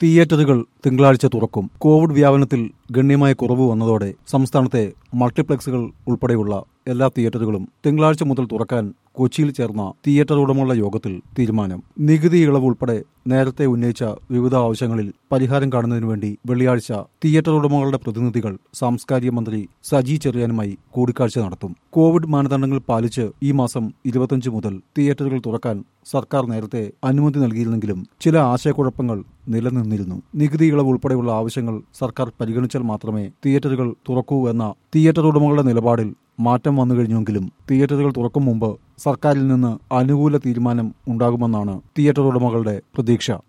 തിയേറ്ററുകൾ തിങ്കളാഴ്ച തുറക്കും കോവിഡ് വ്യാപനത്തിൽ ഗണ്യമായ കുറവ് വന്നതോടെ സംസ്ഥാനത്തെ മൾട്ടിപ്ലക്സുകൾ ഉൾപ്പെടെയുള്ള എല്ലാ തിയേറ്ററുകളും തിങ്കളാഴ്ച മുതൽ തുറക്കാൻ കൊച്ചിയിൽ ചേർന്ന തിയേറ്റർ ഉടമകളുടെ യോഗത്തിൽ തീരുമാനം നികുതി ഇളവ് ഉൾപ്പെടെ നേരത്തെ ഉന്നയിച്ച വിവിധ ആവശ്യങ്ങളിൽ പരിഹാരം കാണുന്നതിനു വേണ്ടി വെള്ളിയാഴ്ച തിയേറ്റർ ഉടമകളുടെ പ്രതിനിധികൾ സാംസ്കാരിക മന്ത്രി സജി ചെറിയാനുമായി കൂടിക്കാഴ്ച നടത്തും കോവിഡ് മാനദണ്ഡങ്ങൾ പാലിച്ച് ഈ മാസം ഇരുപത്തിയഞ്ച് മുതൽ തിയേറ്ററുകൾ തുറക്കാൻ സർക്കാർ നേരത്തെ അനുമതി നൽകിയിരുന്നെങ്കിലും ചില ആശയക്കുഴപ്പങ്ങൾ നിലനിന്നിരുന്നു നികുതി ഇളവ് ഉൾപ്പെടെയുള്ള ആവശ്യങ്ങൾ സർക്കാർ പരിഗണിച്ചാൽ മാത്രമേ തിയേറ്ററുകൾ തുറക്കൂ എന്ന തിയേറ്റർ ഉടമകളുടെ നിലപാടിൽ മാറ്റം വന്നു കഴിഞ്ഞുവെങ്കിലും തിയേറ്ററുകൾ തുറക്കും മുമ്പ് സർക്കാരിൽ നിന്ന് അനുകൂല തീരുമാനം ഉണ്ടാകുമെന്നാണ് തിയേറ്റർ ഉടമകളുടെ പ്രതീക്ഷ